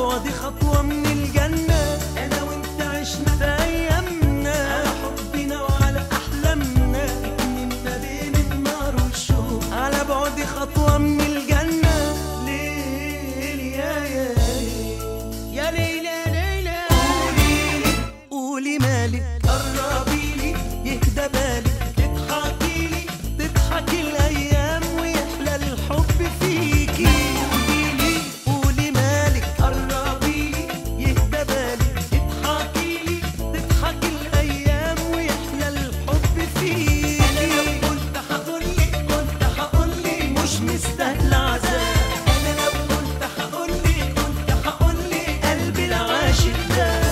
بعد خطوة من الجنة أنا وأنت عشنا في أيامنا على حبنا وعلى أحلامنا اتنين ما بين النار والشوق على بعد خطوة من الجنة ليل يا يا يا ليلى ليلى قوليلي قولي مالك قربيلي يهدى بالك تضحكيلي تضحكي الأيام ويحلى الحب فيكي قوليلي قولي مالك قربيلي يهدى بالك تضحكيلي تضحكي الأيام ويحلى الحب فيكي أنا لو كنت هقولك كنت هقولك مش مستاهلة عذاب أنا لو كنت هقولك كنت هقولك قلبي العاشق ده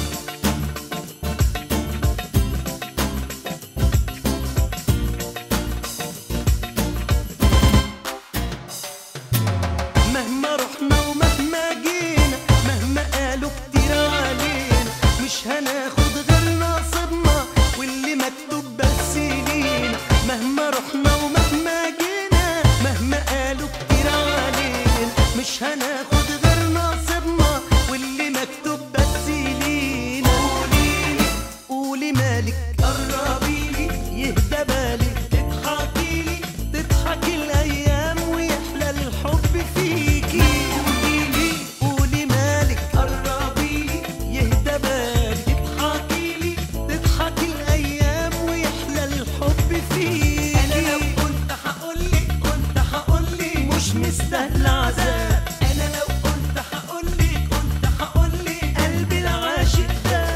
مهما رحنا ومهما جينا مهما قالوا كتير علينا مش هناخد غير نصيبنا واللي مكتوب بس لينا مهما رحنا ومهما جينا مهما قالوا كتير علينا مش هناخد غير نصيبنا واللي مكتوب بس لينا قوليلي قولي مالك قربيلي يهدى بالك تضحكيلي تضحكي الايام ويحلى الحب فيكي قوليلي قولي مالك قربيلي يهدى بالك تضحكيلي تضحكي الايام ويحلى الحب فيكي انا لو كنت هقولك كنت هقولك مش مستاهله عذاب انا لو كنت هقولك كنت هقولك قلبي العاشق ده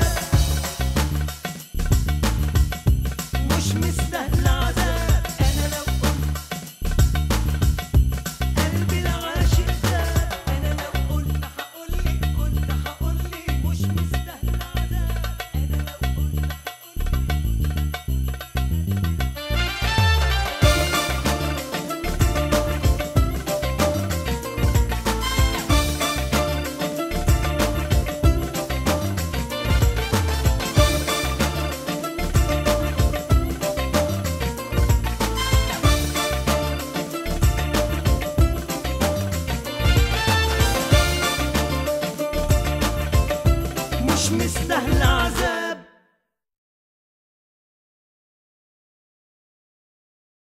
مش مستاهلة عذاب أنا لو قلت قلبي العاشق ده أنا لو قلت هقولك كنت هقولك مش مستاهلة عذاب أنا لو قلت مش مستاهلة